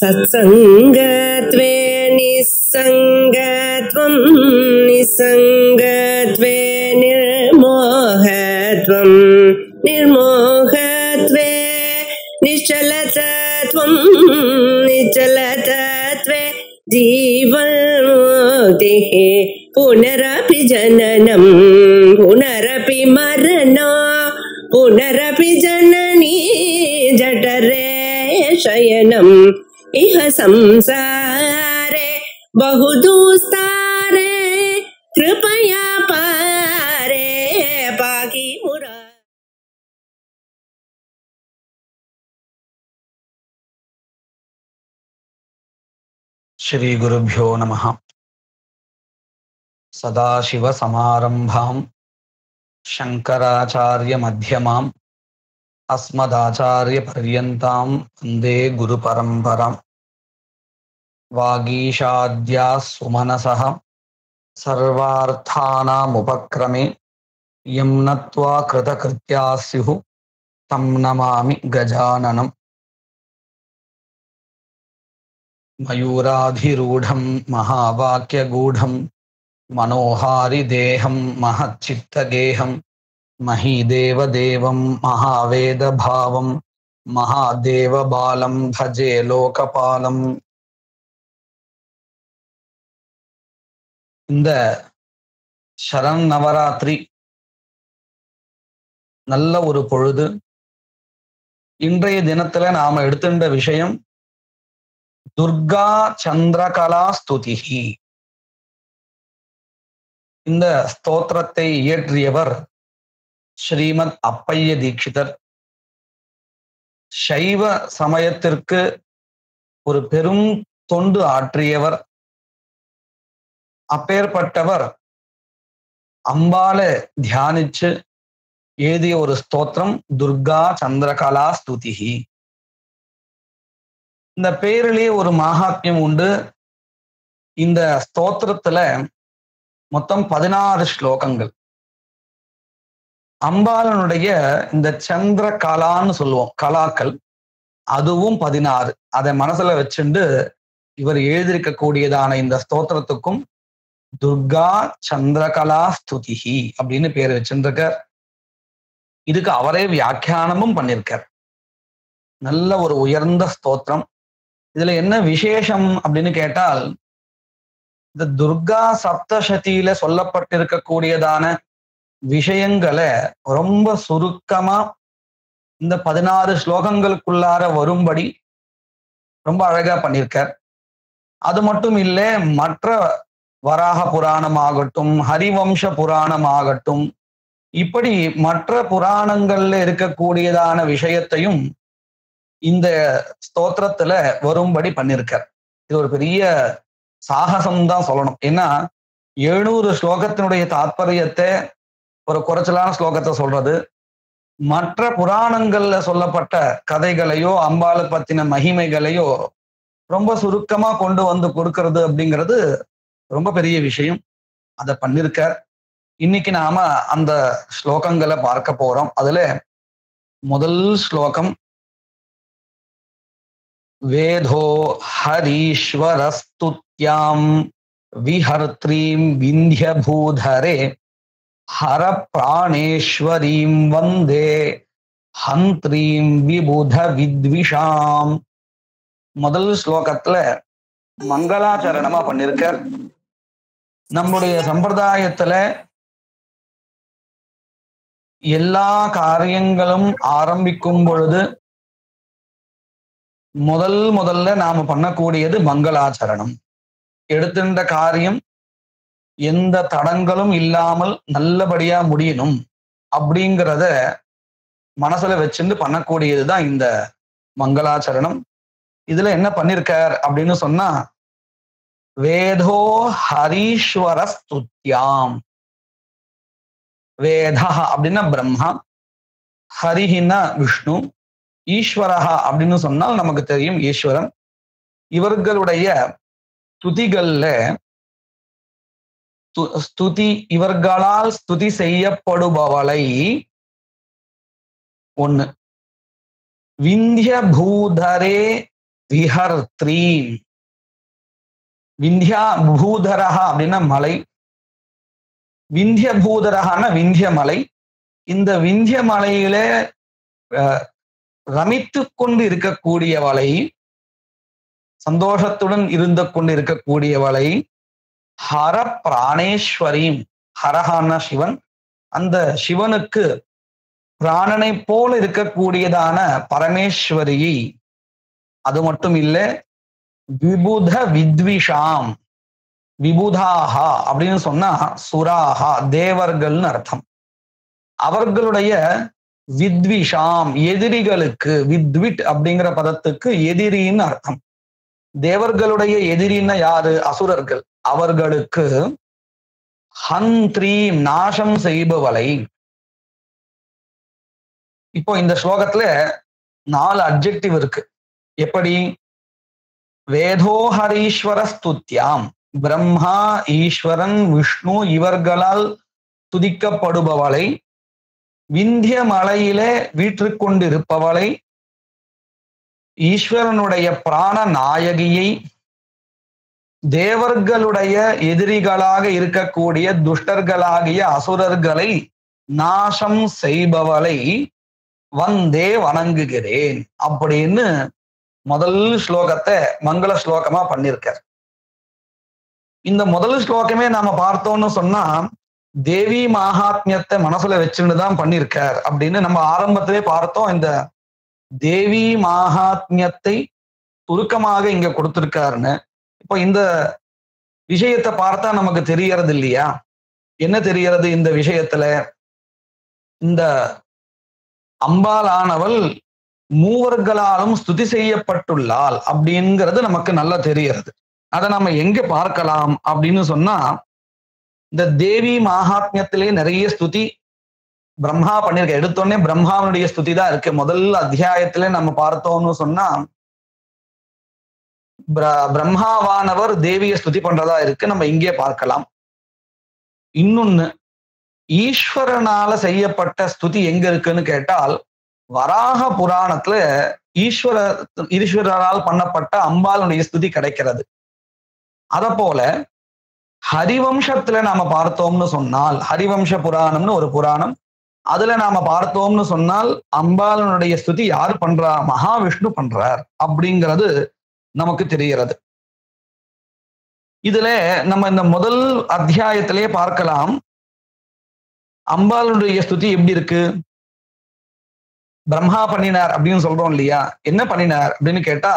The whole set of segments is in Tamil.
सत्सङ्गत्वे निस्सङ्गत्वं निस्सङ्गत्वे निर्मोहत्वं निर्मोहत्वे निश्चलतत्वं निश्चलतत्वे जीवन्मुक्तिः पुनरपि जननं पुनरपि मरणो पुनरपि जननी जठरे शयनम् इह संसारे बहुदुस्तारे कृपया पारे पाहि मुरा श्रीगुरुभ्यो नमः सदाशिवसमारम्भां शङ्कराचार्यमध्यमाम् अस्मदाचार्यपर्यन्तां वन्दे गुरुपरम्पराम् वागीशाद्याः सुमनसः सर्वार्थानामुपक्रमे यं नत्वा कृतकृत्याः स्युः तं नमामि गजाननम् मयूराधिरूढं महावाक्यगूढं मनोहारिदेहं महच्चित्तगेहं महीदेवदेवं महावेदभावं महादेवबालं भजे लोकपालम् இந்த சரண் நவராத்திரி நல்ல ஒரு பொழுது இன்றைய தினத்துல நாம எடுத்துட்ட விஷயம் துர்கா சந்திரகலா ஸ்துதிஹி இந்த ஸ்தோத்திரத்தை இயற்றியவர் ஸ்ரீமத் அப்பைய தீட்சிதர் சைவ சமயத்திற்கு ஒரு பெரும் தொண்டு ஆற்றியவர் அப்பேற்பட்டவர் அம்பால தியானிச்சு எழுதிய ஒரு ஸ்தோத்திரம் துர்கா சந்திரகலா ஸ்துதிஹி இந்த பேரிலே ஒரு மகாத்மியம் உண்டு இந்த ஸ்தோத்திரத்துல மொத்தம் பதினாறு ஸ்லோகங்கள் அம்பாலனுடைய இந்த சந்திர கலான்னு சொல்லுவோம் கலாக்கள் அதுவும் பதினாறு அதை மனசுல வச்சுண்டு இவர் எழுதியிருக்கக்கூடியதான இந்த ஸ்தோத்திரத்துக்கும் துர்கா சந்திரகலா ஸ்துதிஹி அப்படின்னு பேர் வச்சிருக்கார் இதுக்கு அவரே வியாக்கியானமும் பண்ணியிருக்கார் நல்ல ஒரு உயர்ந்த ஸ்தோத்திரம் இதுல என்ன விசேஷம் அப்படின்னு கேட்டால் இந்த துர்கா சப்தசதியில சொல்லப்பட்டிருக்கக்கூடியதான விஷயங்களை ரொம்ப சுருக்கமா இந்த பதினாறு ஸ்லோகங்களுக்குள்ளார வரும்படி ரொம்ப அழகா பண்ணியிருக்கார் அது மட்டும் இல்லை மற்ற வராக புராணம் ஆகட்டும் ஹரிவம்ச புராணம் ஆகட்டும் இப்படி மற்ற புராணங்கள்ல இருக்கக்கூடியதான விஷயத்தையும் இந்த ஸ்தோத்திரத்துல வரும்படி பண்ணிருக்கார் இது ஒரு பெரிய சாகசம் தான் சொல்லணும் ஏன்னா எழுநூறு ஸ்லோகத்தினுடைய தாத்பரியத்தை ஒரு குறைச்சலான ஸ்லோகத்தை சொல்றது மற்ற புராணங்கள்ல சொல்லப்பட்ட கதைகளையோ அம்பால பத்தின மகிமைகளையோ ரொம்ப சுருக்கமா கொண்டு வந்து கொடுக்கறது அப்படிங்கிறது ரொம்ப பெரிய விஷயம் அதை பண்ணிருக்கார் இன்னைக்கு நாம அந்த ஸ்லோகங்களை பார்க்க போறோம் அதுல முதல் ஸ்லோகம் வேதோ ஹரீஸ்வரஸ்துத்யாம் விஹர்த்ரீம் விந்தியபூதரே ஹர பிராணேஸ்வரீம் வந்தே ஹந்த்ரீம் விபுத வித்விஷாம் முதல் ஸ்லோகத்துல மங்களாச்சரணமா பண்ணிருக்கார் நம்முடைய சம்பிரதாயத்துல எல்லா காரியங்களும் ஆரம்பிக்கும் பொழுது முதல் முதல்ல நாம பண்ணக்கூடியது மங்களாச்சரணம் எடுத்துட்ட காரியம் எந்த தடங்களும் இல்லாமல் நல்லபடியா முடியணும் அப்படிங்கிறத மனசுல வச்சுட்டு பண்ணக்கூடியதுதான் இந்த மங்களாச்சரணம் இதுல என்ன பண்ணிருக்கார் அப்படின்னு சொன்னா வேதோ ஹரீஸ்வர ஸ்துத்யாம் வேதா அப்படின்னா பிரம்மா ஹரிஹின்னா விஷ்ணு ஈஸ்வரஹா அப்படின்னு சொன்னால் நமக்கு தெரியும் ஈஸ்வரன் இவர்களுடைய துதிகள்ல ஸ்துதி இவர்களால் ஸ்துதி செய்யப்படுபவளை ஒண்ணு விந்திய பூதரே விஹர்த்ரீம் விந்தியா பூதரஹா அப்படின்னா மலை விந்திய பூதரகான விந்திய மலை இந்த விந்திய மலையில அஹ், ரமித்துக் கொண்டு இருக்கக்கூடியவளை சந்தோஷத்துடன் இருந்து கொண்டு இருக்கக்கூடியவளை ஹர பிராணேஸ்வரீம் ஹரஹான சிவன் அந்த சிவனுக்கு பிராணனை போல இருக்கக்கூடியதான பரமேஸ்வரியை அது மட்டும் இல்ல விபுத வித்விஷாம் விபுதாஹா அப்படின்னு சொன்னா சுராஹா தேவர்கள்னு அர்த்தம் அவர்களுடைய வித்விஷாம் எதிரிகளுக்கு வித்விட் அப்படிங்கிற பதத்துக்கு எதிரின்னு அர்த்தம் தேவர்களுடைய எதிரின்னா யாரு அசுரர்கள் அவர்களுக்கு ஹந்த்ரீம் நாசம் செய்பவளை இப்போ இந்த ஸ்லோகத்துல நாலு அப்ஜெக்டிவ் இருக்கு எப்படி வேதோஹரீஸ்வர ஸ்துத்யாம் பிரம்மா ஈஸ்வரன் விஷ்ணு இவர்களால் துதிக்கப்படுபவளை விந்திய மலையிலே வீற்றுக் கொண்டிருப்பவளை ஈஸ்வரனுடைய பிராண நாயகியை தேவர்களுடைய எதிரிகளாக இருக்கக்கூடிய துஷ்டர்களாகிய அசுரர்களை நாசம் செய்பவளை வந்தே வணங்குகிறேன் அப்படின்னு முதல் ஸ்லோகத்தை மங்கள ஸ்லோகமா பண்ணிருக்கார் இந்த முதல் ஸ்லோகமே நாம பார்த்தோம்னு சொன்னா தேவி மகாத்மியத்தை மனசுல வச்சுன்னு தான் பண்ணியிருக்கார் அப்படின்னு நம்ம ஆரம்பத்திலே பார்த்தோம் இந்த தேவி மகாத்மியத்தை சுருக்கமாக இங்க கொடுத்திருக்காருன்னு இப்போ இந்த விஷயத்தை பார்த்தா நமக்கு தெரியறது இல்லையா என்ன தெரியறது இந்த விஷயத்துல இந்த அம்பாலானவள் மூவர்களாலும் ஸ்துதி செய்யப்பட்டுள்ளாள் அப்படிங்கிறது நமக்கு நல்லா தெரியறது அதை நம்ம எங்க பார்க்கலாம் அப்படின்னு சொன்னா இந்த தேவி மகாத்மியத்திலே நிறைய ஸ்துதி பிரம்மா பண்ணிருக்க எடுத்தோடனே பிரம்மாவனுடைய ஸ்துதி தான் இருக்கு முதல் அத்தியாயத்திலே நம்ம பார்த்தோம்னு சொன்னா பிர- பிரம்மாவானவர் தேவியை ஸ்துதி பண்றதா இருக்கு நம்ம இங்கே பார்க்கலாம் இன்னொன்னு ஈஸ்வரனால செய்யப்பட்ட ஸ்துதி எங்க இருக்குன்னு கேட்டால் வராக புராணத்துல ஈஸ்வர ஈஸ்வரரால் பண்ணப்பட்ட அம்பாளுடைய ஸ்துதி கிடைக்கிறது அத போல ஹரிவம்சத்துல நாம பார்த்தோம்னு சொன்னால் ஹரிவம்ச புராணம்னு ஒரு புராணம் அதுல நாம பார்த்தோம்னு சொன்னால் அம்பாளனுடைய ஸ்துதி யார் பண்றா மகாவிஷ்ணு பண்றார் அப்படிங்கிறது நமக்கு தெரிகிறது இதுல நம்ம இந்த முதல் அத்தியாயத்திலே பார்க்கலாம் அம்பாளுடைய ஸ்துதி எப்படி இருக்கு பிரம்மா பண்ணினார் அப்படின்னு சொல்றோம் இல்லையா என்ன பண்ணினார் அப்படின்னு கேட்டா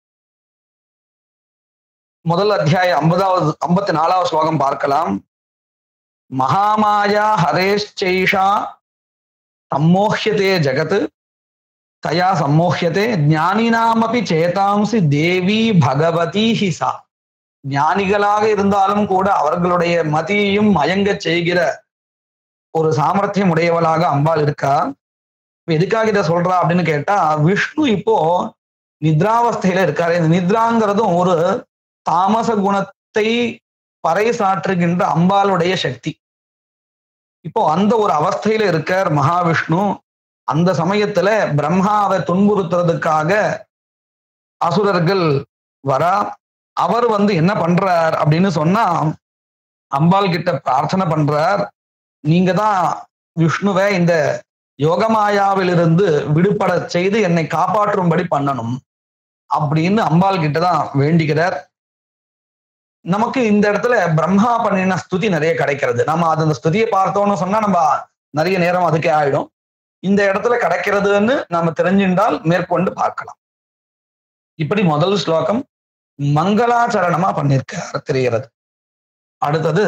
முதல் அத்தியாயம் ஐம்பதாவது ஐம்பத்தி நாலாவது ஸ்லோகம் பார்க்கலாம் மகாமாயா ஹரேஷ்சைஷா சம்மோஹ்யதே ஜகத் தயா சம்மோஹ்யதே ஞானினாமபி சேதாம்சி தேவி பகவதி ஹி சா ஞானிகளாக இருந்தாலும் கூட அவர்களுடைய மதியையும் மயங்கச் செய்கிற ஒரு சாமர்த்தியம் உடையவளாக அம்பாள் இருக்கா இப்ப எதுக்காக இதை சொல்றா அப்படின்னு கேட்டா விஷ்ணு இப்போ நித்ராவஸ்தையில இருக்காரு இந்த நித்ராங்கிறதும் ஒரு தாமச குணத்தை பறைசாற்றுகின்ற அம்பாளுடைய சக்தி இப்போ அந்த ஒரு அவஸ்தையில இருக்கார் மகாவிஷ்ணு அந்த சமயத்துல பிரம்மாவை துன்புறுத்துறதுக்காக அசுரர்கள் வரா அவர் வந்து என்ன பண்றார் அப்படின்னு சொன்னா அம்பாள் கிட்ட பிரார்த்தனை பண்றார் நீங்க தான் விஷ்ணுவை இந்த யோகமாயாவிலிருந்து விடுபட செய்து என்னை காப்பாற்றும்படி பண்ணணும் அப்படின்னு அம்பாள் கிட்ட தான் வேண்டிக்கிறார் நமக்கு இந்த இடத்துல பிரம்மா பண்ணின ஸ்துதி நிறைய கிடைக்கிறது நம்ம அது அந்த ஸ்துதியை பார்த்தோம்னு சொன்னா நம்ம நிறைய நேரம் அதுக்கே ஆயிடும் இந்த இடத்துல கிடைக்கிறதுன்னு நாம தெரிஞ்சின்றால் மேற்கொண்டு பார்க்கலாம் இப்படி முதல் ஸ்லோகம் மங்களாச்சரணமா பண்ணிருக்கார் தெரிகிறது அடுத்தது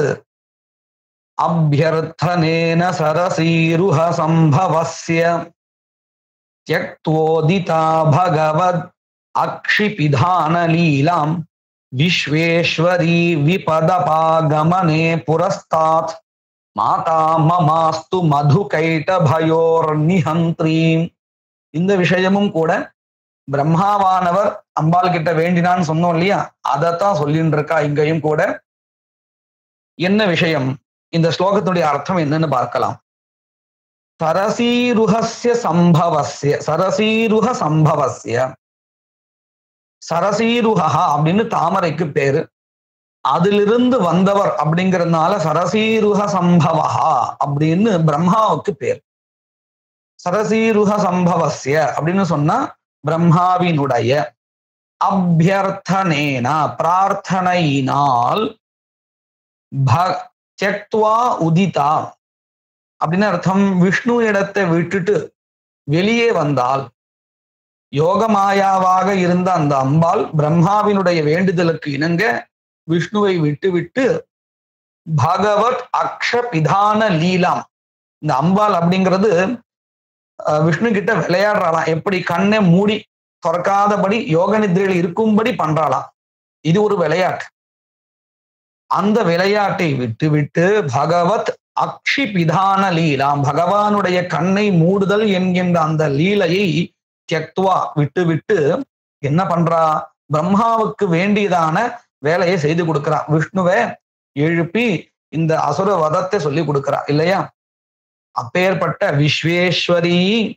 அபியர்த்தனேன சரசீருஹ சம்பவஸ்ய தியக்தோதிதா பகவத் அக்ஷிபிதான லீலாம் விஸ்வேஸ்வரி விபதபாகமனே புரஸ்தாத் மாதா மமாஸ்து மது கைட்டபயோர் நிஹந்திரீம் இந்த விஷயமும் கூட பிரம்மாவானவர் அம்பாள் கிட்ட வேண்டினான்னு சொன்னோம் இல்லையா அதைத்தான் சொல்லிட்டு இருக்கா இங்கேயும் கூட என்ன விஷயம் இந்த ஸ்லோகத்துடைய அர்த்தம் என்னன்னு பார்க்கலாம் சரசீருஹஸ்ய சம்பவஸ்ய சரசீருஹ சம்பவஸ்ய சரசீருகா அப்படின்னு தாமரைக்கு பேரு அதிலிருந்து வந்தவர் அப்படிங்கறதுனால சரசீருக சம்பவஹா அப்படின்னு பிரம்மாவுக்கு பேர் சரசீருக சம்பவசிய அப்படின்னு சொன்னா பிரம்மாவினுடைய அபியர்த்தனேனா பிரார்த்தனையினால் ப- தியக்த்வா உதிதா அப்படின்னு அர்த்தம் விஷ்ணு இடத்தை விட்டுட்டு வெளியே வந்தால் யோகமாயாவாக இருந்த அந்த அம்பாள் பிரம்மாவினுடைய வேண்டுதலுக்கு இணங்க விஷ்ணுவை விட்டுவிட்டு பகவத் அக்ஷ பிதான லீலாம் இந்த அம்பாள் அப்படிங்கிறது அஹ், விஷ்ணு கிட்ட விளையாடுறாளாம் எப்படி கண்ணை மூடி திறக்காதபடி யோக நித்ரையில் இருக்கும்படி பண்றாளாம் இது ஒரு விளையாட்டு அந்த விளையாட்டை விட்டுவிட்டு பகவத் அக்ஷி பிதான லீலாம் பகவானுடைய கண்ணை மூடுதல் என்கின்ற அந்த லீலையை தியக்துவா விட்டு விட்டு என்ன பண்றா பிரம்மாவுக்கு வேண்டியதான வேலையை செய்து கொடுக்கிறா விஷ்ணுவை எழுப்பி இந்த அசுர வதத்தை சொல்லி கொடுக்கிறா இல்லையா அப்பேற்பட்ட விஸ்வேஸ்வரி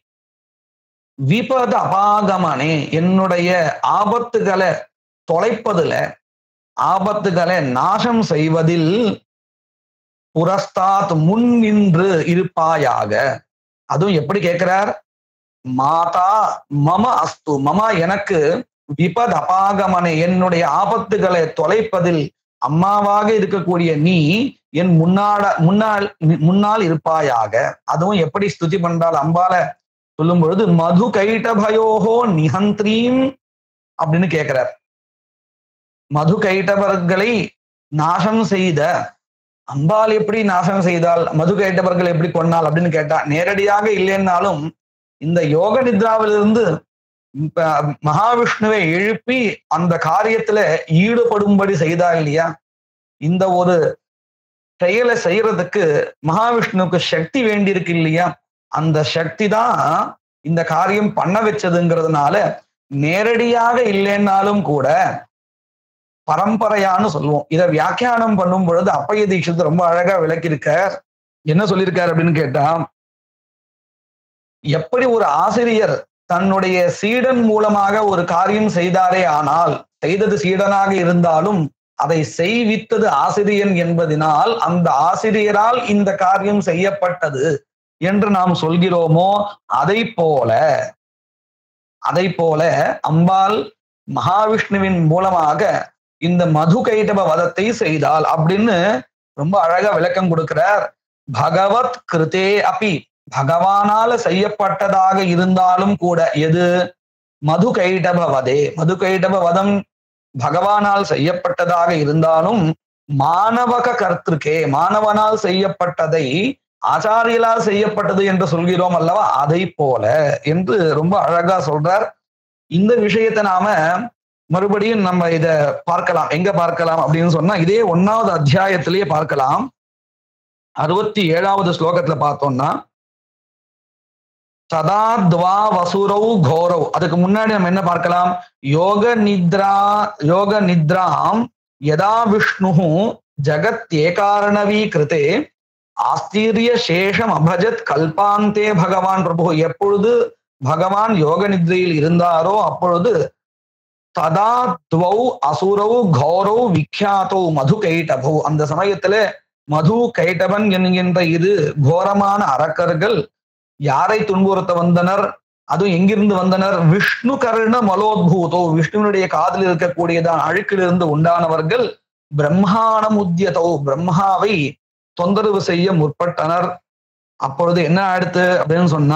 விபத அபாகமனே என்னுடைய ஆபத்துகளை தொலைப்பதுல ஆபத்துகளை நாசம் செய்வதில் புரஸ்தாத் முன் நின்று இருப்பாயாக அதுவும் எப்படி கேட்கிறார் மாதா மம அஸ்து மம எனக்கு விபத் அபாகமனே என்னுடைய ஆபத்துகளை தொலைப்பதில் அம்மாவாக இருக்கக்கூடிய நீ என் முன்னாட முன்னால் முன்னால் இருப்பாயாக அதுவும் எப்படி ஸ்துதி பண்றாள் அம்பால சொல்லும் பொழுது மது கைட்டபயோகோ நிகந்திரீம் அப்படின்னு கேட்கிறார் மது கைட்டவர்களை நாசம் செய்த அம்பாள் எப்படி நாசம் செய்தால் மது கைட்டவர்கள் எப்படி கொண்டாள் அப்படின்னு கேட்டா நேரடியாக இல்லைன்னாலும் இந்த யோக நித்ராவிலிருந்து இப்ப மகாவிஷ்ணுவை எழுப்பி அந்த காரியத்துல ஈடுபடும்படி செய்தா இல்லையா இந்த ஒரு செயலை செய்யறதுக்கு மகாவிஷ்ணுவுக்கு சக்தி வேண்டியிருக்கு இல்லையா அந்த சக்தி தான் இந்த காரியம் பண்ண வச்சதுங்கிறதுனால நேரடியாக இல்லைன்னாலும் கூட பரம்பரையான்னு சொல்லுவோம் இதை வியாக்கியானம் பண்ணும் பொழுது அப்பைய தீட்சித் ரொம்ப அழகா விளக்கியிருக்கார் என்ன சொல்லியிருக்கார் அப்படின்னு கேட்டா எப்படி ஒரு ஆசிரியர் தன்னுடைய சீடன் மூலமாக ஒரு காரியம் செய்தாரே ஆனால் செய்தது சீடனாக இருந்தாலும் அதை செய்வித்தது ஆசிரியன் என்பதினால் அந்த ஆசிரியரால் இந்த காரியம் செய்யப்பட்டது என்று நாம் சொல்கிறோமோ அதை போல அதை போல அம்பாள் மகாவிஷ்ணுவின் மூலமாக இந்த மது கைடப வதத்தை செய்தாள் அப்படின்னு ரொம்ப அழகா விளக்கம் கொடுக்கிறார் பகவத் கிருதே அபி பகவானால செய்யப்பட்டதாக இருந்தாலும் கூட எது மது கைடப வதே மது கைடப வதம் பகவானால் செய்யப்பட்டதாக இருந்தாலும் மாணவக கர்த்திருக்கே மாணவனால் செய்யப்பட்டதை ஆச்சாரியலால் செய்யப்பட்டது என்று சொல்கிறோம் அல்லவா அதை போல என்று ரொம்ப அழகா சொல்றார் இந்த விஷயத்தை நாம மறுபடியும் நம்ம இத பார்க்கலாம் எங்க பார்க்கலாம் அப்படின்னு சொன்னா இதே ஒன்னாவது அத்தியாயத்திலேயே பார்க்கலாம் அறுபத்தி ஏழாவது ஸ்லோகத்துல பார்த்தோம்னா சதா துவா வசுரௌ கோரவ் அதுக்கு முன்னாடி நம்ம என்ன பார்க்கலாம் யோக நித்ரா யோக நித்ராம் யதா விஷ்ணு ஜகத் ஏகாரணவி கிருதே ஆஸ்தீரிய சேஷம் அபஜத் கல்பாந்தே பகவான் பிரபு எப்பொழுது பகவான் யோக நித்ரையில் இருந்தாரோ அப்பொழுது ததா துவௌ அசுரௌ கௌரவ் விக்யாத்தோ மது கைட்டபௌ அந்த சமயத்துல மது கைட்டவன் என்கின்ற இரு கோரமான அரக்கர்கள் யாரை துன்புறுத்த வந்தனர் அதுவும் எங்கிருந்து வந்தனர் விஷ்ணு கர்ண மலோத்பூதோ விஷ்ணுனுடைய காதில் இருக்கக்கூடியதான் அழுக்கிலிருந்து உண்டானவர்கள் பிரம்மாணம் உத்தியதோ பிரம்மாவை தொந்தரவு செய்ய முற்பட்டனர் அப்பொழுது என்ன அடுத்து அப்படின்னு சொன்னா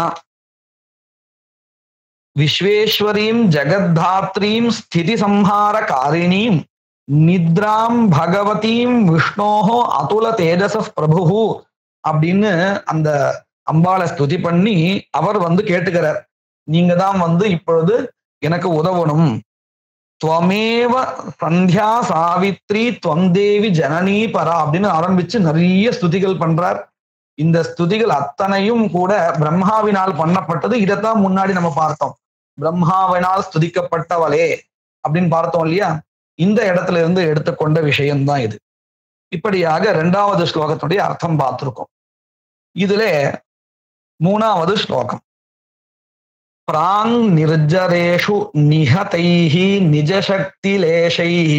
விஸ்வேஸ்வரீம் ஜெகத்தாத்ரீம் ஸ்திதி சம்ஹார காரிணீம் நித்ராம் பகவதீம் விஷ்ணோஹோ அதுல தேஜச பிரபு அப்படின்னு அந்த அம்பாளை ஸ்துதி பண்ணி அவர் வந்து கேட்டுக்கிறார் நீங்க தான் வந்து இப்பொழுது எனக்கு உதவணும் துவமேவ சந்தியா சாவித்ரி துவந்தேவி ஜனனி பரா அப்படின்னு ஆரம்பிச்சு நிறைய ஸ்துதிகள் பண்றார் இந்த ஸ்துதிகள் அத்தனையும் கூட பிரம்மாவினால் பண்ணப்பட்டது இதைத்தான் முன்னாடி நம்ம பார்த்தோம் பிரம்மாவினால் ஸ்துதிக்கப்பட்டவளே அப்படின்னு பார்த்தோம் இல்லையா இந்த இடத்துல இருந்து எடுத்துக்கொண்ட விஷயம்தான் இது இப்படியாக இரண்டாவது ஸ்லோகத்துடைய அர்த்தம் பார்த்திருக்கோம் இதுல மூணாவது ஸ்லோகம் பிராங் நிர்ஜரேஷு நிஹதைஹி நிஜசக்திலேஷைஹி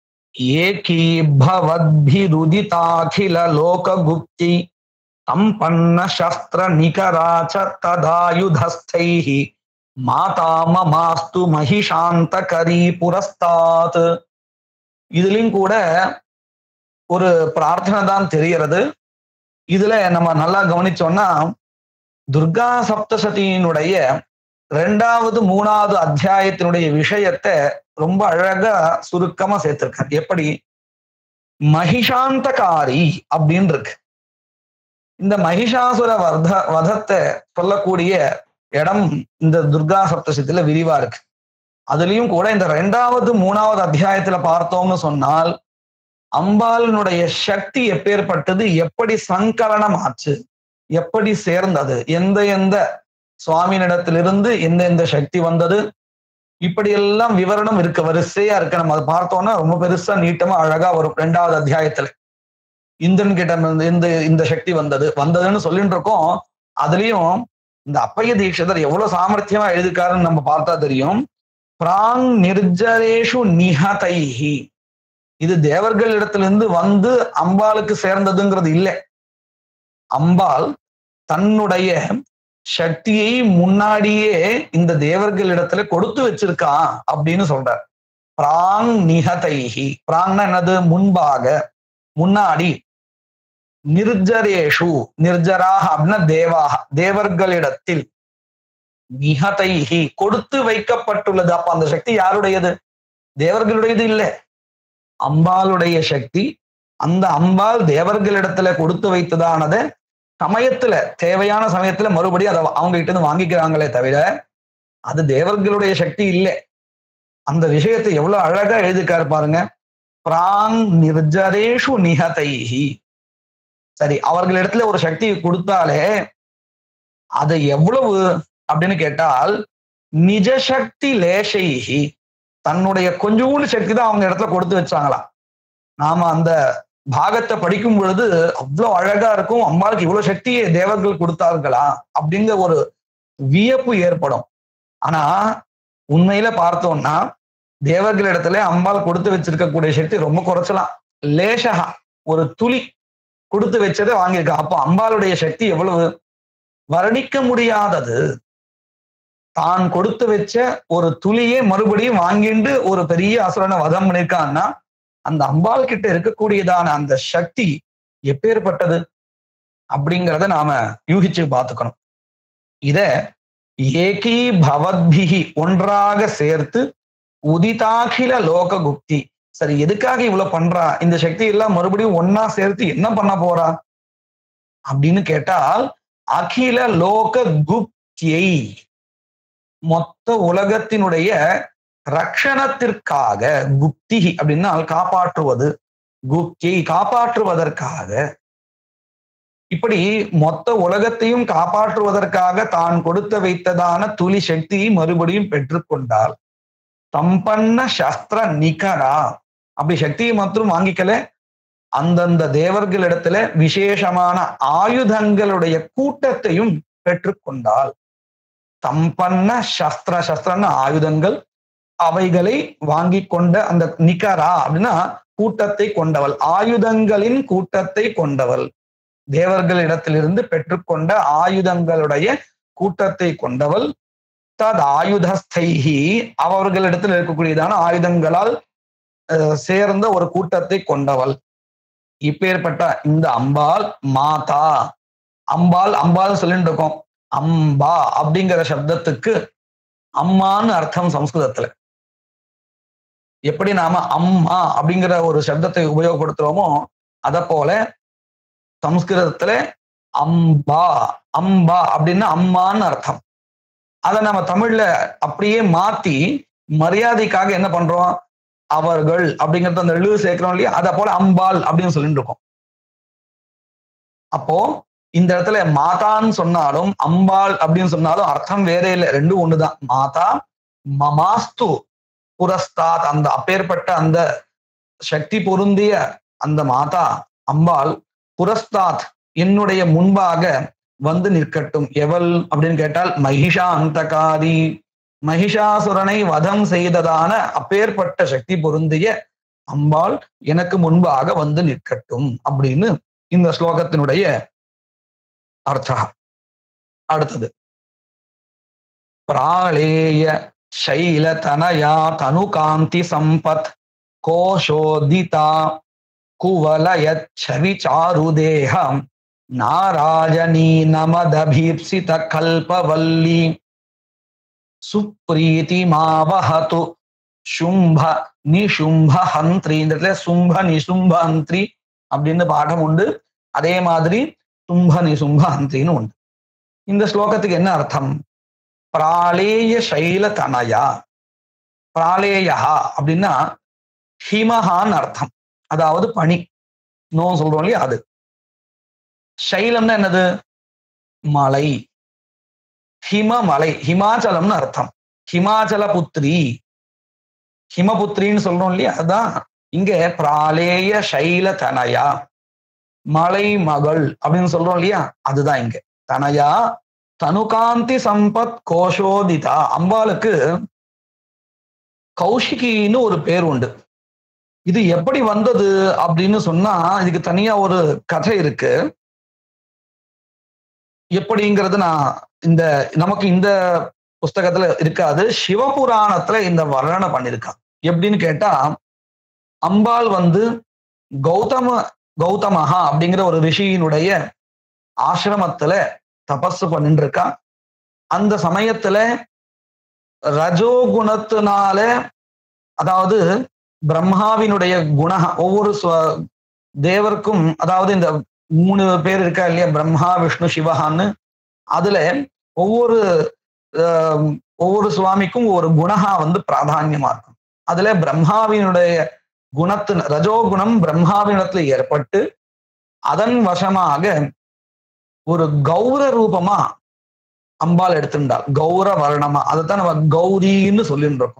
ஏகீபவத்பிருதிதாகில லோககுப்தி சம்பன்ன சஸ்திர நிகராச்ச ததாயுதஸ்தைஹி மாதாமமாஸ்து மகிஷாந்த கரி புரஸ்தாத் இதுலயும் கூட ஒரு பிரார்த்தனை தான் தெரிகிறது இதுல நம்ம நல்லா கவனிச்சோம்னா துர்கா சப்தசதியினுடைய ரெண்டாவது மூணாவது அத்தியாயத்தினுடைய விஷயத்தை ரொம்ப அழகா சுருக்கமா சேர்த்திருக்காரு எப்படி மகிஷாந்தகாரி அப்படின்னு இருக்கு இந்த மகிஷாசுர வர்த வதத்தை சொல்லக்கூடிய இடம் இந்த துர்கா சப்தசத்துல விரிவா இருக்கு அதுலயும் கூட இந்த ரெண்டாவது மூணாவது அத்தியாயத்துல பார்த்தோம்னு சொன்னால் அம்பாளினுடைய சக்தி எப்பேற்பட்டது எப்படி சங்கலனம் ஆச்சு எப்படி சேர்ந்தது எந்த எந்த சுவாமியினிடத்திலிருந்து எந்த எந்த சக்தி வந்தது இப்படி எல்லாம் விவரணம் இருக்கு வரிசையா இருக்கு நம்ம அதை பார்த்தோம்னா ரொம்ப பெருசா நீட்டமா அழகா வரும் ரெண்டாவது அத்தியாயத்துல இந்திரன் கிட்ட இருந்து இந்த இந்த சக்தி வந்தது வந்ததுன்னு சொல்லிட்டு இருக்கோம் அதுலயும் இந்த அப்பைய தீட்சிதர் எவ்வளவு சாமர்த்தியமா எழுதிருக்காருன்னு நம்ம பார்த்தா தெரியும் பிராங் நிர்ஜரேஷு நிஹதைஹி இது தேவர்கள் இடத்திலிருந்து வந்து அம்பாளுக்கு சேர்ந்ததுங்கிறது இல்லை அம்பாள் தன்னுடைய சக்தியை முன்னாடியே இந்த தேவர்கள் இடத்துல கொடுத்து வச்சிருக்கா அப்படின்னு சொல்றார் பிராங் நிஹதைஹி பிராங்னா என்னது முன்பாக முன்னாடி நிர்ஜரேஷு நிர்ஜராக அப்படின்னா தேவாக தேவர்களிடத்தில் நிஹதைஹி கொடுத்து வைக்கப்பட்டுள்ளது அப்ப அந்த சக்தி யாருடையது தேவர்களுடையது இல்லை அம்பாளுடைய சக்தி அந்த அம்பாள் தேவர்களிடத்துல கொடுத்து வைத்ததானதை சமயத்துல தேவையான சமயத்துல மறுபடியும் அதை அவங்க கிட்ட இருந்து வாங்கிக்கிறாங்களே தவிர அது தேவர்களுடைய சக்தி இல்லை அந்த விஷயத்தை எவ்வளவு அழகா எழுதிக்காரு பாருங்க பிராங் நிர்ஜரேஷு நிஹதைஹி சரி அவர்களிடத்துல ஒரு சக்தி கொடுத்தாலே அது எவ்வளவு அப்படின்னு கேட்டால் நிஜ சக்தி லேசைஹி தன்னுடைய கொஞ்சோண்டு சக்தி தான் அவங்க இடத்துல கொடுத்து வச்சாங்களாம் நாம அந்த பாகத்தை படிக்கும் பொழுது அவ்வளவு அழகா இருக்கும் அம்பாளுக்கு இவ்வளவு சக்தியை தேவர்கள் கொடுத்தார்களா அப்படிங்கிற ஒரு வியப்பு ஏற்படும் ஆனா உண்மையில பார்த்தோம்னா தேவர்கள் இடத்துல அம்பாள் கொடுத்து வச்சிருக்கக்கூடிய சக்தி ரொம்ப குறைச்சலாம் லேசகா ஒரு துளி கொடுத்து வச்சதை வாங்கியிருக்கா அப்போ அம்பாளுடைய சக்தி எவ்வளவு வர்ணிக்க முடியாதது தான் கொடுத்து வச்ச ஒரு துளியே மறுபடியும் வாங்கிண்டு ஒரு பெரிய அசுரனை வதம் பண்ணிருக்கான்னா அந்த அம்பாள் கிட்ட இருக்கக்கூடியதான அந்த சக்தி எப்பேற்பட்டது அப்படிங்கிறத நாம யூகிச்சு பார்த்துக்கணும் இத ஏகி பவத்பிகி ஒன்றாக சேர்த்து உதிதாகில லோக குப்தி சரி எதுக்காக இவ்வளவு பண்றா இந்த சக்தி எல்லாம் மறுபடியும் ஒன்னா சேர்த்து என்ன பண்ண போறா அப்படின்னு கேட்டால் அகில லோக குப்தியை மொத்த உலகத்தினுடைய ரக்ஷணத்திற்காக குப்தி அப்படின்னா காப்பாற்றுவது குப்தியை காப்பாற்றுவதற்காக இப்படி மொத்த உலகத்தையும் காப்பாற்றுவதற்காக தான் கொடுத்து வைத்ததான துளி சக்தியை மறுபடியும் பெற்றுக்கொண்டால் சம்பன்ன சஸ்திர நிகரா அப்படி சக்தியை மாத்திரம் வாங்கிக்கல அந்தந்த தேவர்களிடத்துல விசேஷமான ஆயுதங்களுடைய கூட்டத்தையும் பெற்றுக்கொண்டால் சம்பன்ன சஸ்திர சஸ்திரன ஆயுதங்கள் அவைகளை வாங்கி கொண்ட அந்த நிகரா அப்படின்னா கூட்டத்தை கொண்டவள் ஆயுதங்களின் கூட்டத்தை கொண்டவள் தேவர்களிடத்திலிருந்து பெற்றுக்கொண்ட ஆயுதங்களுடைய கூட்டத்தை கொண்டவள் தத் ஆயுதஸ்தைஹி அவர்களிடத்தில் இருக்கக்கூடியதான ஆயுதங்களால் சேர்ந்த ஒரு கூட்டத்தை கொண்டவள் இப்பேற்பட்ட இந்த அம்பாள் மாதா அம்பாள் அம்பாள் சொல்லிட்டு இருக்கோம் அம்பா அப்படிங்கிற சப்தத்துக்கு அம்மான்னு அர்த்தம் சம்ஸ்கிருதத்துல எப்படி நாம அம்மா அப்படிங்கிற ஒரு சப்தத்தை உபயோகப்படுத்துறோமோ அத போல சம்ஸ்கிருதத்துல அம்பா அம்பா அப்படின்னா அம்மான்னு அர்த்தம் அதை நம்ம தமிழ்ல அப்படியே மாத்தி மரியாதைக்காக என்ன பண்றோம் அவர்கள் அப்படிங்கறது அந்த எழுது சேர்க்கிறோம் இல்லையா அதை போல அம்பாள் அப்படின்னு சொல்லிட்டு இருக்கோம் அப்போ இந்த இடத்துல மாதான்னு சொன்னாலும் அம்பாள் அப்படின்னு சொன்னாலும் அர்த்தம் வேற இல்லை ரெண்டும் ஒண்ணுதான் மாதா மமாஸ்து புரஸ்தாத் அந்த அப்பேற்பட்ட அந்த சக்தி பொருந்திய அந்த மாதா அம்பாள் புரஸ்தாத் என்னுடைய முன்பாக வந்து நிற்கட்டும் எவள் அப்படின்னு கேட்டால் மகிஷா அந்தகாரி மகிஷாசுரனை வதம் செய்ததான அப்பேற்பட்ட சக்தி பொருந்திய அம்பாள் எனக்கு முன்பாக வந்து நிற்கட்டும் அப்படின்னு இந்த ஸ்லோகத்தினுடைய அர்த்தம் அடுத்தது பிராளேய शैलतनया तनुकान्ति सम्पत् कोशोदिता कुवलयच्छविचारुदेहम् नाराजनी नमदभीप्सितकल्पवल्ली சுப்ரீதிமாவஹது சும்ப நிசும்ப ஹந்திரி இந்த இடத்துல சும்ப நிசும்ப ஹந்திரி அப்படின்னு பாடம் உண்டு அதே மாதிரி சும்ப நிசும்ப ஹந்திரின்னு உண்டு இந்த ஸ்லோகத்துக்கு என்ன அர்த்தம் பிராளேய சைல தனயா பிராளேயா அப்படின்னா ஹிமஹான்னு அர்த்தம் அதாவது பனி நோ சொல்றோம் இல்லையா அது சைலம்னா என்னது மலை ஹிமமலை ஹிமாச்சலம்னு அர்த்தம் ஹிமாச்சல புத்திரி ஹிமபுத்திரின்னு சொல்றோம் இல்லையா அதான் இங்க பிராளேய சைல தனயா மலை மகள் அப்படின்னு சொல்றோம் இல்லையா அதுதான் இங்க தனயா தனுகாந்தி சம்பத் கோஷோதிதா அம்பாளுக்கு கௌஷிகின்னு ஒரு பேர் உண்டு இது எப்படி வந்தது அப்படின்னு சொன்னா இதுக்கு தனியா ஒரு கதை இருக்கு எப்படிங்கிறது நான் இந்த நமக்கு இந்த புஸ்தகத்துல இருக்காது சிவபுராணத்துல இந்த வர்ணனை பண்ணிருக்கான் எப்படின்னு கேட்டா அம்பாள் வந்து கௌதம கௌதமஹா அப்படிங்கிற ஒரு ரிஷியினுடைய ஆசிரமத்துல தபஸ் பண்ணிட்டு இருக்கா அந்த சமயத்துல ரஜோகுணத்தினால அதாவது பிரம்மாவினுடைய குண ஒவ்வொரு ஸ்வ- தேவருக்கும் அதாவது இந்த மூணு பேர் இருக்கா இல்லையா பிரம்மா விஷ்ணு சிவஹான்னு அதுல ஒவ்வொரு ஆஹ், ஒவ்வொரு சுவாமிக்கும் ஒரு குணஹா வந்து பிராதான்யமா இருக்கும் அதுல பிரம்மாவினுடைய குணத்து ரஜோகுணம் பிரம்மாவினத்துல ஏற்பட்டு அதன் வசமாக ஒரு கௌர ரூபமா அம்பாள் எடுத்திருந்தாள் கௌர வர்ணமா அதைத்தான் நம்ம கௌரின்னு சொல்லிட்டு இருக்கோம்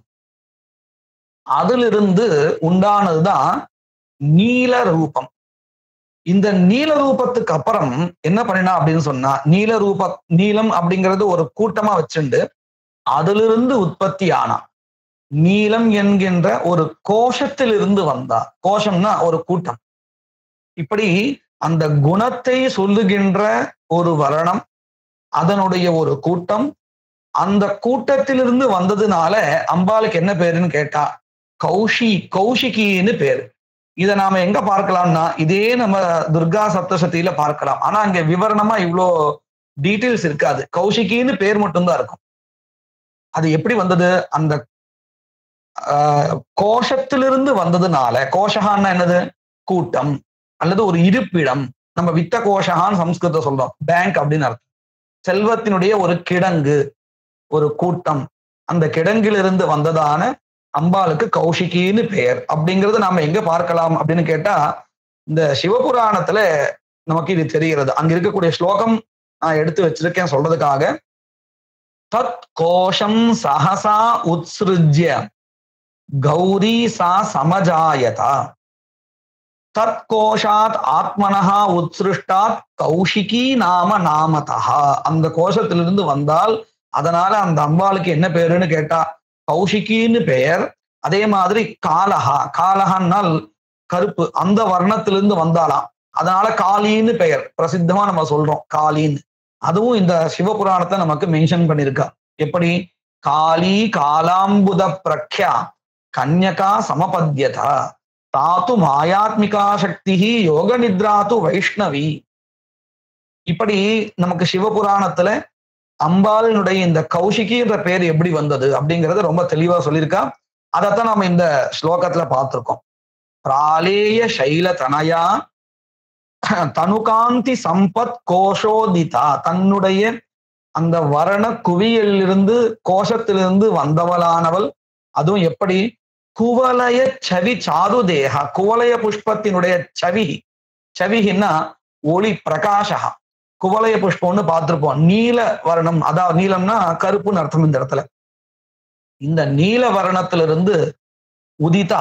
அதிலிருந்து உண்டானதுதான் நீல ரூபம் இந்த நீல ரூபத்துக்கு அப்புறம் என்ன பண்ணினா அப்படின்னு சொன்னா நீல ரூப நீலம் அப்படிங்கிறது ஒரு கூட்டமா வச்சுண்டு அதிலிருந்து உற்பத்தி ஆனா நீலம் என்கின்ற ஒரு கோஷத்திலிருந்து வந்தா கோஷம்னா ஒரு கூட்டம் இப்படி அந்த குணத்தை சொல்லுகின்ற ஒரு வர்ணம் அதனுடைய ஒரு கூட்டம் அந்த கூட்டத்திலிருந்து வந்ததுனால அம்பாளுக்கு என்ன பேருன்னு கேட்டா கௌஷி கௌஷிகின்னு பேரு இதை நாம எங்க பார்க்கலாம்னா இதே நம்ம துர்கா சப்தசதியில பார்க்கலாம் ஆனா அங்க விவரணமா இவ்வளோ டீட்டெயில்ஸ் இருக்காது கௌஷிகின்னு பேர் மட்டும்தான் இருக்கும் அது எப்படி வந்தது அந்த ஆஹ், கோஷத்திலிருந்து வந்ததுனால கோஷகான்னா என்னது கூட்டம் அல்லது ஒரு இருப்பிடம் நம்ம வித்த கோஷகான்னு சம்ஸ்கிருத சொல்றோம் பேங்க் அப்படின்னு அர்த்தம் செல்வத்தினுடைய ஒரு கிடங்கு ஒரு கூட்டம் அந்த கிடங்கிலிருந்து வந்ததான அம்பாளுக்கு கௌஷிகின்னு பெயர் அப்படிங்கறது நாம எங்க பார்க்கலாம் அப்படின்னு கேட்டா இந்த சிவபுராணத்துல நமக்கு இது தெரிகிறது அங்க இருக்கக்கூடிய ஸ்லோகம் நான் எடுத்து வச்சிருக்கேன் சொல்றதுக்காக தத் கோஷம் சஹசா உத்ஸ்ருஜ்ய கௌரி சா சமஜாயதா தத் கோஷாத் ஆத்மனஹா உத்ஸ்ருஷ்டாத் கௌஷிகி நாம நாமதா அந்த கோஷத்திலிருந்து வந்தால் அதனால அந்த அம்பாளுக்கு என்ன பேருன்னு கேட்டா கௌஷிகின்னு பெயர் அதே மாதிரி காலஹா காலஹான்னால் கருப்பு அந்த வர்ணத்திலிருந்து வந்தாலாம் அதனால காளின்னு பெயர் பிரசித்தமா நம்ம சொல்றோம் காளின்னு அதுவும் இந்த சிவபுராணத்தை நமக்கு மென்ஷன் பண்ணிருக்கா எப்படி காளி காலாம்புத பிரக்யா கன்யகா சமபத்யதா தாத்து மாயாத்மிகா சக்தி யோக நித்ராத்து வைஷ்ணவி இப்படி நமக்கு சிவபுராணத்துல அம்பாளினுடைய இந்த கௌஷிகின்ற பேர் எப்படி வந்தது அப்படிங்கறத ரொம்ப தெளிவா சொல்லியிருக்கா அதைத்தான் நம்ம இந்த ஸ்லோகத்துல பார்த்திருக்கோம் பிராலேய சைல தனயா தனுகாந்தி சம்பத் கோஷோதிதா தன்னுடைய அந்த வரண குவியலிருந்து கோஷத்திலிருந்து வந்தவளானவள் அதுவும் எப்படி குவலய சவி சாரு தேகா குவலய புஷ்பத்தினுடைய சவி சவிகின்னா ஒளி பிரகாஷா குவலய புஷ்பம்னு பார்த்திருப்போம் நீல வர்ணம் அதாவது நீலம்னா கருப்புன்னு அர்த்தம் இந்த இடத்துல இந்த நீல வர்ணத்திலிருந்து உதிதா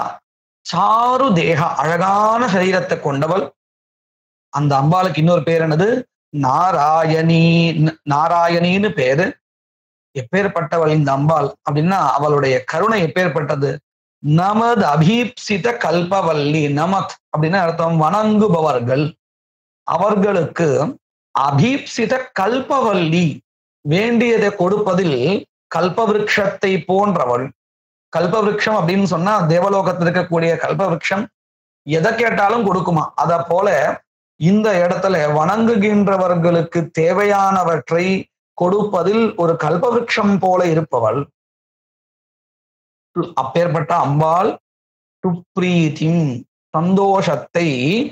சாரு தேகா அழகான சரீரத்தை கொண்டவள் அந்த அம்பாளுக்கு இன்னொரு பேர் என்னது நாராயணி நாராயணின்னு பேரு எப்பேற்பட்டவள் இந்த அம்பாள் அப்படின்னா அவளுடைய கருணை எப்பேற்பட்டது நமது அபீப்சித கல்பவல்லி நமத் அப்படின்னு அர்த்தம் வணங்குபவர்கள் அவர்களுக்கு அபீப்சித கல்பவல்லி வேண்டியதை கொடுப்பதில் கல்பவிருட்சத்தை போன்றவள் கல்பவிருட்சம் அப்படின்னு சொன்னா தேவலோகத்தில் இருக்கக்கூடிய கல்பவிருட்சம் எதை கேட்டாலும் கொடுக்குமா அத போல இந்த இடத்துல வணங்குகின்றவர்களுக்கு தேவையானவற்றை கொடுப்பதில் ஒரு கல்பவிருட்சம் போல இருப்பவள் அப்பேற்பட்ட அம்பாள் துப்ரீதிம் சந்தோஷத்தை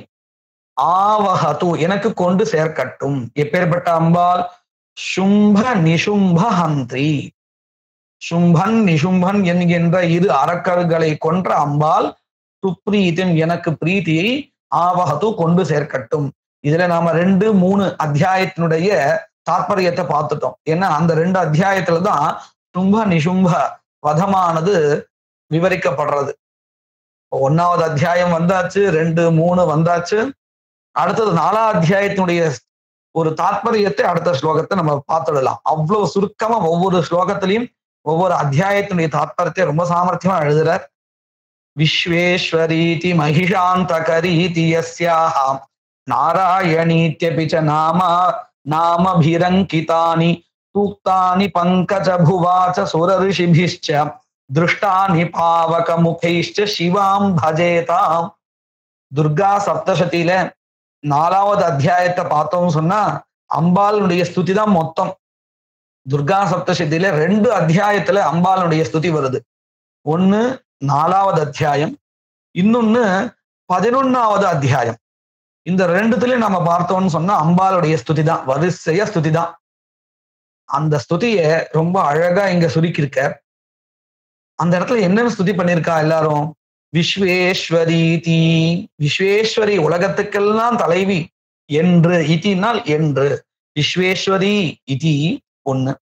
ஆவகது எனக்கு கொண்டு சேர்க்கட்டும் எப்பேற்பட்ட அம்பாள் சும்ப நிசும்ப ஹந்திரி சும்பன் நிசும்பன் என்கின்ற இரு அரக்கர்களை கொன்ற அம்பாள் துப்ரீதிம் எனக்கு பிரீத்தியை ஆவகத்து கொண்டு சேர்க்கட்டும் இதுல நாம ரெண்டு மூணு அத்தியாயத்தினுடைய தாற்பயத்தை பார்த்துட்டோம் ஏன்னா அந்த ரெண்டு அத்தியாயத்துல தான் சும்ப நிசும்ப வதமானது விவரிக்கப்படுறது ஒன்னாவது அத்தியாயம் வந்தாச்சு ரெண்டு மூணு வந்தாச்சு அடுத்தது நாலாவது அத்தியாயத்தினுடைய ஒரு தாற்பயத்தை அடுத்த ஸ்லோகத்தை நம்ம பார்த்துடலாம் அவ்வளவு சுருக்கமா ஒவ்வொரு ஸ்லோகத்திலையும் ஒவ்வொரு அத்தியாயத்தினுடைய தாற்பயத்தை ரொம்ப சாமர்த்தியமா எழுதுறார் விஸ்வேஸ்வரீதி மகிஷாந்தகரீதி யஸ்யாஹ நாராயணீத்யபி ச நாமா நாமபிரங்கிதானி தூக்தானி பங்கஜ புவாச்ச சுரரிஷிபிஷ்ச திருஷ்டானி பாவக முகைஷ்ச சிவாம் பஜேதாம் துர்கா சப்தசதியில நாலாவது அத்தியாயத்தை பார்த்தோம் சொன்னா அம்பாளுடைய ஸ்துதி தான் மொத்தம் துர்கா சப்தசதியில ரெண்டு அத்தியாயத்துல அம்பாளுடைய ஸ்துதி வருது ஒண்ணு நாலாவது அத்தியாயம் இன்னொன்னு பதினொன்னாவது அத்தியாயம் இந்த ரெண்டுத்துலயும் நம்ம பார்த்தோம்னு சொன்னா அம்பாளுடைய ஸ்துதி தான் வரிசைய ஸ்துதி தான் அந்த ஸ்துதிய ரொம்ப அழகா இங்க சுருக்கியிருக்க அந்த இடத்துல என்னென்ன ஸ்துதி பண்ணியிருக்கா எல்லாரும் விஸ்வேஸ்வரி தீ விஸ்வேஸ்வரி உலகத்துக்கெல்லாம் தலைவி என்று இத்தினால் என்று விஸ்வேஸ்வரி இதி ஒண்ணு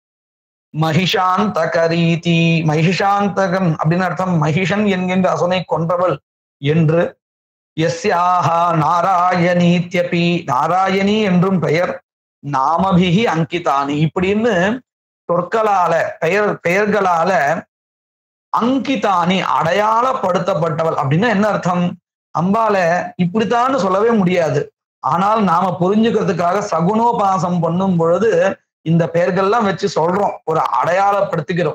மகிஷாந்தகரீதி மகிஷாந்தகன் அப்படின்னு அர்த்தம் மகிஷன் என்கின்ற அசனை கொன்றவள் என்று எஸ்யாஹா நாராயணீத்யபி நாராயணி என்றும் பெயர் நாமபிகி அங்கிதானி இப்படின்னு சொற்களால பெயர் பெயர்களால அங்கிதானி அடையாளப்படுத்தப்பட்டவள் அப்படின்னா என்ன அர்த்தம் அம்பால இப்படித்தான்னு சொல்லவே முடியாது ஆனால் நாம புரிஞ்சுக்கிறதுக்காக சகுனோபாசம் பண்ணும் பொழுது இந்த பெயர்கள்லாம் வச்சு சொல்றோம் ஒரு அடையாளப்படுத்திக்கிறோம்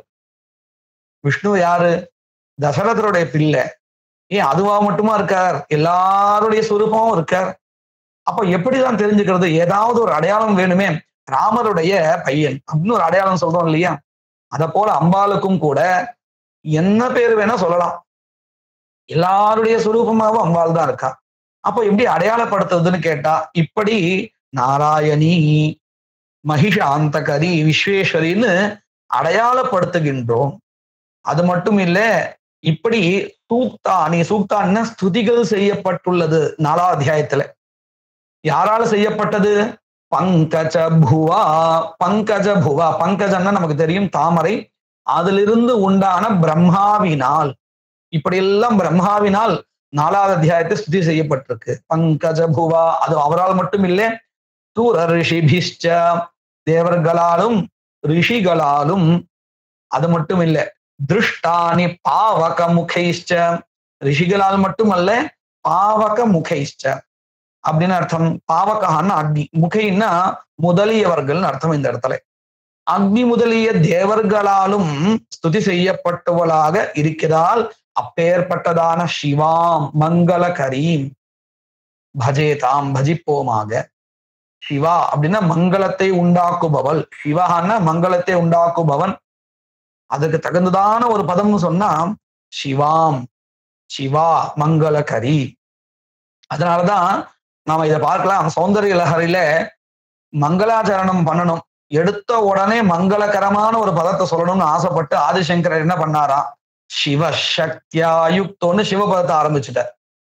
விஷ்ணு யாரு தசரதருடைய பிள்ளை ஏன் அதுவா மட்டுமா இருக்கார் எல்லாருடைய சுரூபமும் இருக்கார் அப்ப எப்படிதான் தெரிஞ்சுக்கிறது ஏதாவது ஒரு அடையாளம் வேணுமே ராமருடைய பையன் அப்படின்னு ஒரு அடையாளம் சொல்றோம் இல்லையா அத போல அம்பாளுக்கும் கூட என்ன பேர் வேணா சொல்லலாம் எல்லாருடைய சுரூபமாவும் அம்பாள் தான் இருக்கா அப்போ எப்படி அடையாளப்படுத்துறதுன்னு கேட்டா இப்படி நாராயணி மகிஷ அந்தகரி விஸ்வேஸ்வரின்னு அடையாளப்படுத்துகின்றோம் அது மட்டும் இல்ல இப்படி சூக்தானி சூக்தான்னா ஸ்துதிகள் செய்யப்பட்டுள்ளது நாலாம் அத்தியாயத்துல யாரால செய்யப்பட்டது பங்கஜ புவா பங்கஜ புவா பங்கஜன்னா நமக்கு தெரியும் தாமரை அதிலிருந்து உண்டான பிரம்மாவினால் இப்படி எல்லாம் பிரம்மாவினால் நாலாவது அத்தியாயத்தை ஸ்துதி செய்யப்பட்டிருக்கு பங்கஜ புவா அது அவரால் மட்டும் இல்லை தூர ரிஷிபிஷ்ட தேவர்களாலும் ரிஷிகளாலும் அது மட்டும் இல்லை திருஷ்டானி பாவக முகைஷ்ட ரிஷிகளால் மட்டுமல்ல பாவக முகைஷ்ட அப்படின்னு அர்த்தம் பாவகான்னு அக்னி முகைன்னா முதலியவர்கள்னு அர்த்தம் இந்த இடத்துல அக்னி முதலிய தேவர்களாலும் ஸ்துதி செய்யப்பட்டவளாக இருக்கிறாள் அப்பேற்பட்டதான சிவாம் மங்களகரீம் பஜேதாம் பஜிப்போமாக சிவா அப்படின்னா மங்களத்தை உண்டாக்குபவள் சிவகான்னா மங்களத்தை உண்டாக்குபவன் அதுக்கு தகுந்ததான ஒரு பதம்னு சொன்னா சிவாம் சிவா மங்களகரி அதனாலதான் நாம இதை பார்க்கலாம் சௌந்தரிய லஹரியில மங்களாச்சரணம் பண்ணணும் எடுத்த உடனே மங்களகரமான ஒரு பதத்தை சொல்லணும்னு ஆசைப்பட்டு ஆதிசங்கரர் என்ன பண்ணாராம் சிவ சக்தியாயுக்தோன்னு சிவபதத்தை ஆரம்பிச்சுட்டார்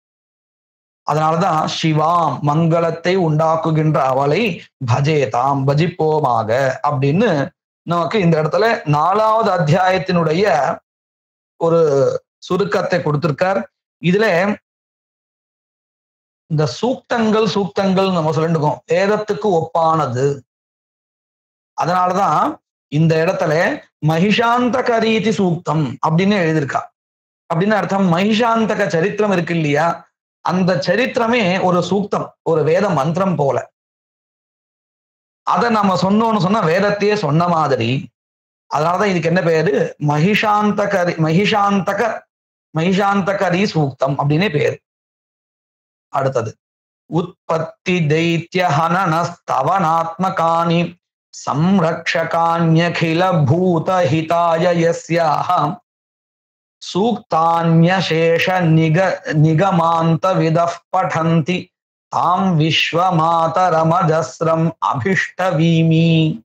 அதனாலதான் சிவாம் மங்களத்தை உண்டாக்குகின்ற அவளை பஜேதாம் பஜிப்போமாக அப்படின்னு நமக்கு இந்த இடத்துல நாலாவது அத்தியாயத்தினுடைய ஒரு சுருக்கத்தை கொடுத்திருக்கார் இதுல இந்த சூக்தங்கள் சூக்தங்கள் நம்ம சொல்லிட்டுக்கோம் வேதத்துக்கு ஒப்பானது அதனாலதான் இந்த இடத்துல மகிஷாந்தக ரீதி சூக்தம் அப்படின்னு எழுதியிருக்கா அப்படின்னு அர்த்தம் மகிஷாந்தக சரித்திரம் இருக்கு இல்லையா அந்த சரித்திரமே ஒரு சூக்தம் ஒரு வேத மந்திரம் போல அதை நம்ம சொன்னோம்னு சொன்னா வேதத்தையே சொன்ன மாதிரி அதனாலதான் இதுக்கு என்ன பேரு மகிஷாந்தகரி மகிஷாந்தக மகிஷாந்தகரி சூக்தம் அப்படின்னே பேரு அடுத்தது உற்பத்தி தைத்திய ஹனனஸ்தவனாத்மகானி संरक्षकान्यखिल भूतहिताय यस्याः सूक्तान्यशेष निग निगमान्तविदः पठन्ति तां विश्वमातरमजस्रम् अभिष्टवीमि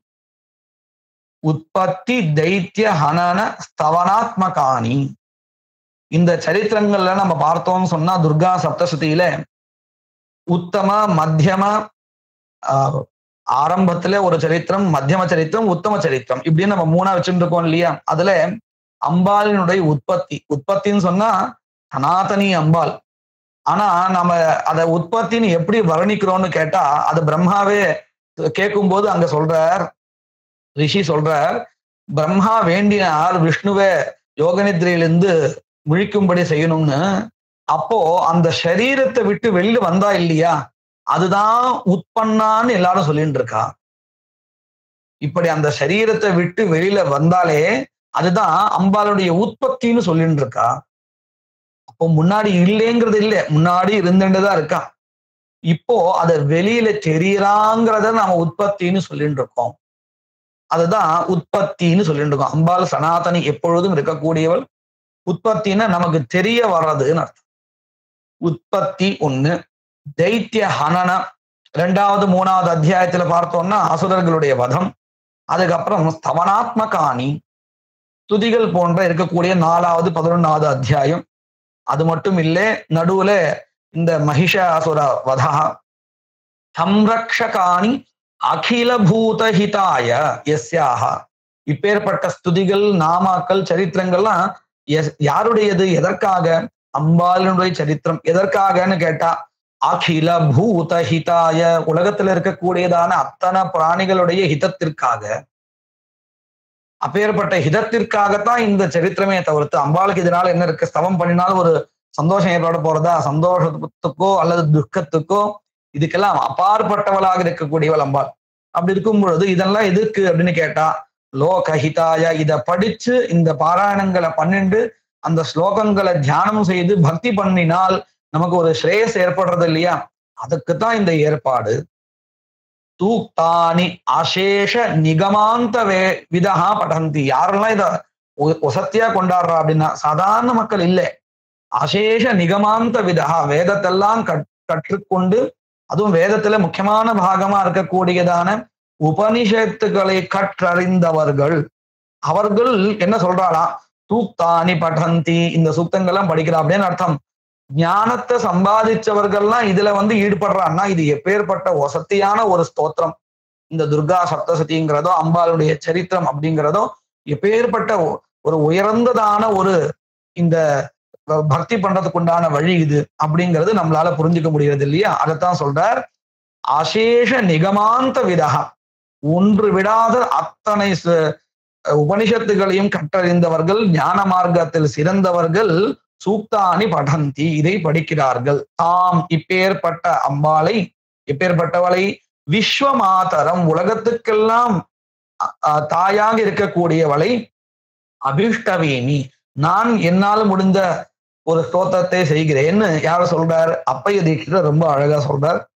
உற்பத்தி தைத்திய ஹனன ஸ்தவனாத்மகானி இந்த சரித்திரங்கள்ல நம்ம பார்த்தோம்னு சொன்னா துர்கா சப்தசதியில உத்தம மத்தியம ஆஹ், ஆரம்பத்துல ஒரு சரித்திரம் மத்தியம சரித்திரம் உத்தம சரித்திரம் இப்படின்னு நம்ம மூணா வச்சுட்டு இருக்கோம் இல்லையா அதுல அம்பாளினுடைய உற்பத்தி உற்பத்தின்னு சொன்னா சனாதனி அம்பாள் ஆனா நம்ம அத உற்பத்தின்னு எப்படி வர்ணிக்கிறோம்னு கேட்டா அது பிரம்மாவே கேட்கும்போது அங்க சொல்றார் ரிஷி சொல்றார் பிரம்மா வேண்டினார் விஷ்ணுவை யோகநித்ரையிலிருந்து முழிக்கும்படி செய்யணும்னு அப்போ அந்த சரீரத்தை விட்டு வெளியில வந்தா இல்லையா அதுதான் உட்பண்ணான்னு எல்லாரும் சொல்லிட்டு இருக்கா இப்படி அந்த சரீரத்தை விட்டு வெளியில வந்தாலே அதுதான் அம்பாளுடைய உற்பத்தின்னு சொல்லிட்டு இருக்கா அப்போ முன்னாடி இல்லைங்கிறது இல்லை முன்னாடி இருந்துட்டுதான் இருக்கா இப்போ அத வெளியில தெரியறாங்கிறத நாம உற்பத்தின்னு சொல்லிட்டு இருக்கோம் அதுதான் உற்பத்தின்னு சொல்லிட்டு இருக்கோம் அம்பாள் சனாதனி எப்பொழுதும் இருக்கக்கூடியவள் உற்பத்தின்னா நமக்கு தெரிய வர்றதுன்னு அர்த்தம் உற்பத்தி ஒண்ணு தைத்திய ஹனன ரெண்டாவது மூணாவது அத்தியாயத்துல பார்த்தோம்னா அசுரர்களுடைய வதம் அதுக்கப்புறம் ஸ்தவனாத்மகாணி துதிகள் போன்ற இருக்கக்கூடிய நாலாவது பதினொன்னாவது அத்தியாயம் அது மட்டும் இல்லை நடுவுல இந்த மகிஷாசுர வதா சம்ரக்ஷகாணி அகில பூதஹிதாய எஸ்யாக இப்பேற்பட்ட ஸ்துதிகள் நாமாக்கள் சரித்திரங்கள்லாம் எஸ்- யாருடையது எதற்காக அம்பாளினுடைய சரித்திரம் எதற்காகன்னு கேட்டா அகில பூத ஹிதாய உலகத்துல இருக்கக்கூடியதான அத்தனை பிராணிகளுடைய ஹிதத்திற்காக அப்பேற்பட்ட ஹிதத்திற்காகத்தான் இந்த சரித்திரமே தவிர்த்து அம்பாளுக்கு இதனால என்ன இருக்கு ஸ்தவம் பண்ணினாலும் ஒரு சந்தோஷம் ஏற்பட போறதா சந்தோஷத்துக்கோ அல்லது துக்கத்துக்கோ இதுக்கெல்லாம் அப்பாற்பட்டவளாக இருக்கக்கூடியவள் அம்பாள் அப்படி இருக்கும் பொழுது இதெல்லாம் எதுக்கு அப்படின்னு கேட்டா லோக ஹிதாய இத படிச்சு இந்த பாராயணங்களை பண்ணிண்டு அந்த ஸ்லோகங்களை தியானம் செய்து பக்தி பண்ணினால் நமக்கு ஒரு ஸ்ரேயஸ் ஏற்படுறது இல்லையா அதுக்குத்தான் இந்த ஏற்பாடு தூக்தானி அசேஷ நிகமாந்த வே விதஹா படந்தி யாரெல்லாம் இத ஒ- ஒசத்தியா கொண்டாடுறா அப்படின்னா சாதாரண மக்கள் இல்லை அசேஷ நிகமாந்த விதஹா வேதத்தெல்லாம் கற்- கற்றுக்கொண்டு அதுவும் வேதத்துல முக்கியமான பாகமா இருக்கக்கூடியதான உபனிஷத்துக்களை கற்றறிந்தவர்கள் அவர்கள் என்ன சொல்றாளா தூக்தானி படந்தி இந்த சூக்தங்கள்லாம் படிக்கிறா அப்படின்னு அர்த்தம் ஞானத்தை சம்பாதிச்சவர்கள்லாம் இதுல வந்து ஈடுபடுறான்னா இது எப்பேற்பட்ட வசத்தியான ஒரு ஸ்தோத்திரம் இந்த துர்கா சப்தசதிங்கிறதோ அம்பாளுடைய சரித்திரம் அப்படிங்கிறதோ எப்பேற்பட்ட ஒ- ஒரு உயர்ந்ததான ஒரு இந்த ப- பக்தி பண்றதுக்கு உண்டான வழி இது அப்படிங்கிறது நம்மளால புரிஞ்சுக்க முடிகிறது இல்லையா அதைத்தான் சொல்றார் அசேஷ நிகமாந்த விதகா ஒன்று விடாத அத்தனை ச- உபனிஷத்துகளையும் கற்றறிந்தவர்கள் ஞான மார்க்கத்தில் சிறந்தவர்கள் சூக்தானி படந்தி இதை படிக்கிறார்கள் தாம் இப்பேற்பட்ட அம்பாளை இப்பேற்பட்டவளை விஸ்வமாதரம் உலகத்துக்கெல்லாம் அ- அ, தாயாக இருக்கக்கூடியவளை அபிஷ்டவேணி நான் என்னால் முடிந்த ஒரு ஸ்தோத்திரத்தை செய்கிறேன்னு யார் சொல்றார் அப்பைய தீட்சிதர் ரொம்ப அழகா சொல்றார்